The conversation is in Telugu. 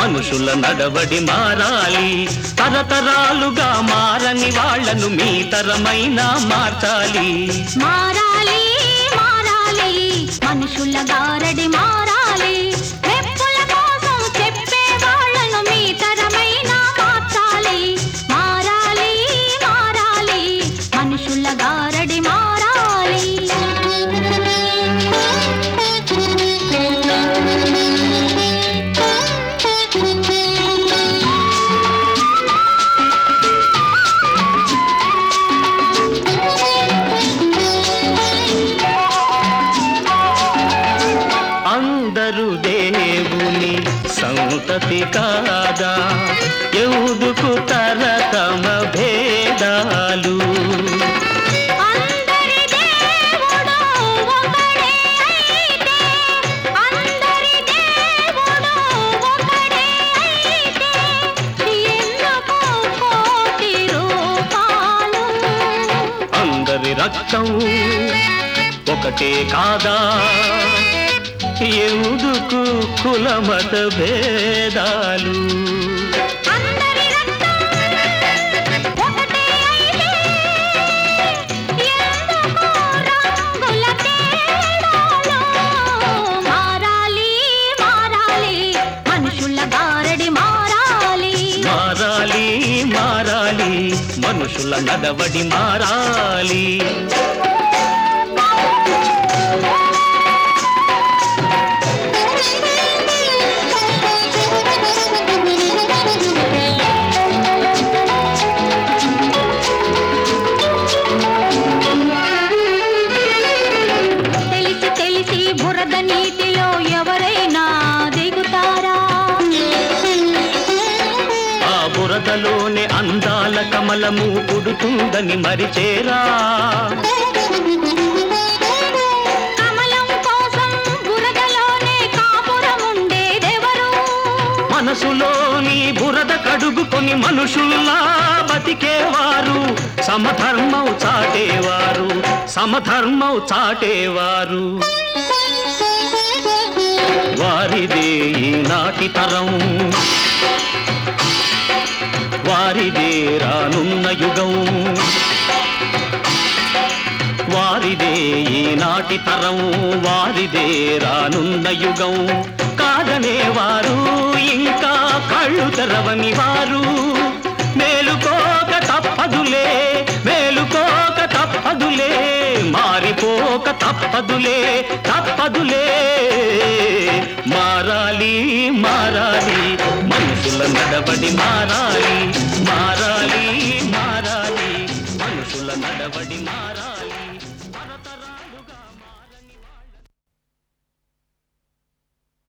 మనుషుల నడవడి మారాలి తరతరాలుగా మారని వాళ్ళను మీ తరమైనా మార్చాలి మారాలి మారాలి మనుషుల గారడి మారాలి మెప్పుల కోసం చెప్పే వాళ్ళను మీ తరమైన మార్చాలి మారాలి మారాలి మనుషుల గారడి మారాలి అందరూ దేవుని సంతతి కాదా ఎందుకు తరతమ భేదాలు అందరి దేవుడు ఒకడే అయితే అందరి దేవుడు ఒకడే అయితే ఎందుకు కోటి రూపాలు అందరి రక్తం ఒకటే కాదా ఎందుకు కులమత భేదాలు అందరి రక్తం ఒకటే అయితే ఎందుకు రంగుల తేడాలు మారాలి మారాలి మనుషుల గారడి మారాలి మారాలి మారాలి మనుషుల నడవడి మారాలి తెలిసి తెలిసి బురద నీటిలో ఎవరైనా దిగుతారా ఆ బురదలోనే అందాల కమలము పుడుతుందని మరిచేరా కమలం కోసం బురదలోనే కాపురం ఉండేదెవరు మనసులోని బురద కడుగుకొని మనుషుల్లా బతికేవారు సమధర్మం చాటేవారు సమధర్మం చాటేవారు వారిదే ఈనాటి తరం వారిదే రానున్న యుగం వారిదే ఈనాటి తరం వారిదే రానున్న యుగం కాదనేవారు ఇంకా కళ్ళు తెరవని వారు మేలుకోక తప్పదులే మేలుకోక తప్పదులే మారిపోక తప్పదులే తప్పదులే మారాలి మారాలి మనుషుల నడబడి మారాలి మారాలి మారాలి మనుషుల నడబడి మారాలి